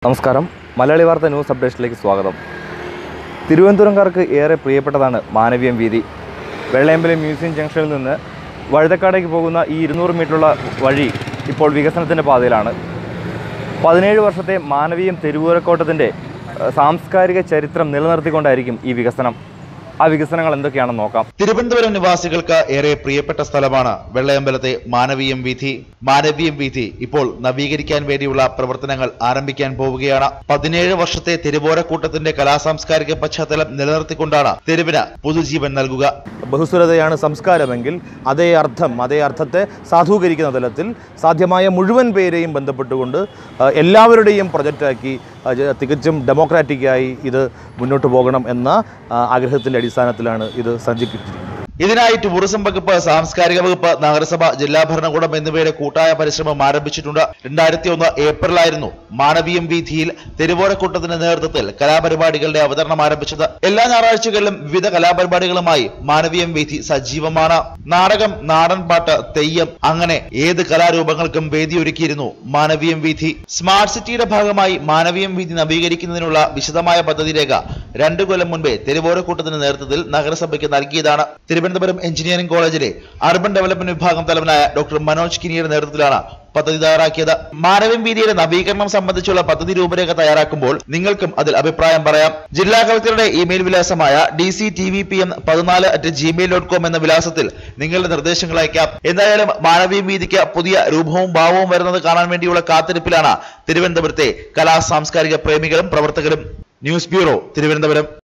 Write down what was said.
നമസ്കാരം മലയാളി വാർത്ത ന്യൂസ് അപ്ഡേഷനിലേക്ക് സ്വാഗതം തിരുവനന്തപുരംകാർക്ക് ഏറെ പ്രിയപ്പെട്ടതാണ് മാനവീയം വീതി വെള്ളയമ്പലം മ്യൂസിയം ജംഗ്ഷനിൽ നിന്ന് വഴുതക്കാടേക്ക് പോകുന്ന ഈ ഇരുന്നൂറ് മീറ്ററുള്ള വഴി ഇപ്പോൾ വികസനത്തിൻ്റെ പാതയിലാണ് പതിനേഴ് വർഷത്തെ മാനവീയം തെരുവൂരക്കോട്ടത്തിൻ്റെ ഏഹ്, സാംസ്കാരിക ചരിത്രം നിലനിർത്തിക്കൊണ്ടായിരിക്കും ഈ വികസനം ആ വികസനങ്ങൾ എന്തൊക്കെയാണെന്ന് നോക്കാം തിരുവനന്തപുരം നിവാസികൾക്ക് ഏറെ പ്രിയപ്പെട്ട സ്ഥലമാണ് വെള്ളയമ്പലത്തെ മാനവീയം വീഥി മാനവീയം വീഥി ഇപ്പോൾ നവീകരിക്കാൻ വേണ്ടിയുള്ള പ്രവർത്തനങ്ങൾ ആരംഭിക്കാൻ പോവുകയാണ് പതിനേഴ് വർഷത്തെ തിരുവോരക്കൂട്ടത്തിന്റെ കലാസാംസ്കാരിക പശ്ചാത്തലം നിലനിർത്തിക്കൊണ്ടാണ് തെരുവിന് പുതുജീവൻ നൽകുക ബഹുസ്വരതയാണ് സംസ്കാരമെങ്കിൽ അതേ അർത്ഥം അതേ അർത്ഥത്തെ സാധൂകരിക്കുന്ന തലത്തിൽ സാധ്യമായ മുഴുവൻ പേരെയും ബന്ധപ്പെട്ടുകൊണ്ട് ആ, എല്ലാവരുടെയും പ്രൊജക്റ്റാക്കി ആ, ജ- തികച്ചും ഡെമോക്രാറ്റിക്കായി ഇത് മുന്നോട്ട് പോകണം എന്ന ആ, ആഗ്രഹത്തിൻ്റെ അടിസ്ഥാനത്തിലാണ് ഇത് സജ്ജീകരിച്ചിരിക്കുന്നത് ഇതിനായി ടൂറിസം വകുപ്പ് സാംസ്കാരിക വകുപ്പ് നഗരസഭ ജില്ലാ ഭരണകൂടം എന്നിവയുടെ കൂട്ടായ പരിശ്രമം ആരംഭിച്ചിട്ടുണ്ട് രണ്ടായിരത്തി ഒന്ന് ഏപ്രിലായിരുന്നു മാനവീയം വീഥിയിൽ തെരുവോരക്കൂട്ടത്തിന്റെ നേതൃത്വത്തിൽ കലാപരിപാടികളുടെ അവതരണം ആരംഭിച്ചത് എല്ലാ ഞായറാഴ്ചകളിലും വിവിധ കലാപരിപാടികളുമായി മാനവീയം വീഥി സജീവമാണ് നാടകം നാടൻ പാട്ട് തെയ്യം അങ്ങനെ ഏത് കലാരൂപങ്ങൾക്കും വേദിയൊരുക്കിയിരുന്നു മാനവീയം വീഥി സ്മാർട്ട് സിറ്റിയുടെ ഭാഗമായി മാനവീയം വീഥി നവീകരിക്കുന്നതിനുള്ള വിശദമായ പദ്ധതി രേഖ രണ്ടു കൊല്ലം മുൻപേ തെരുവോരക്കൂട്ടത്തിന്റെ നേതൃത്വത്തിൽ നഗരസഭയ്ക്ക് നൽകിയതാണ് തിരുവനന്തപുരം എഞ്ചിനീയറിംഗ് കോളേജിലെ അർബൻ ഡെവലപ്മെന്റ് വിഭാഗം തലവനായ ഡോക്ടർ മനോജ് കിനിയുടെ നേതൃത്വത്തിലാണ് പദ്ധതി തയ്യാറാക്കിയത് മാനവീയം വീതിയുടെ നവീകരണം സംബന്ധിച്ചുള്ള പദ്ധതി രൂപരേഖ തയ്യാറാക്കുമ്പോൾ നിങ്ങൾക്കും അതിൽ അഭിപ്രായം പറയാം ജില്ലാ കളക്ടറുടെ ഇമെയിൽ വിലാസമായ D C T V P M പതിനാല് അറ്റ് ജിമെയിൽ ഡോട്ട് കോം എന്ന വിലാസത്തിൽ നിങ്ങളുടെ നിർദ്ദേശങ്ങൾ അയക്കാം എന്തായാലും മാനവീയം വീതിക്ക് പുതിയ രൂപവും ഭാവവും വരുന്നത് കാണാൻ വേണ്ടിയുള്ള കാത്തിരിപ്പിലാണ് തിരുവനന്തപുരത്തെ കലാ സാംസ്കാരിക പ്രേമികളും പ്രവർത്തകരും ന്യൂസ് ബ്യൂറോ തിരുവനന്തപുരം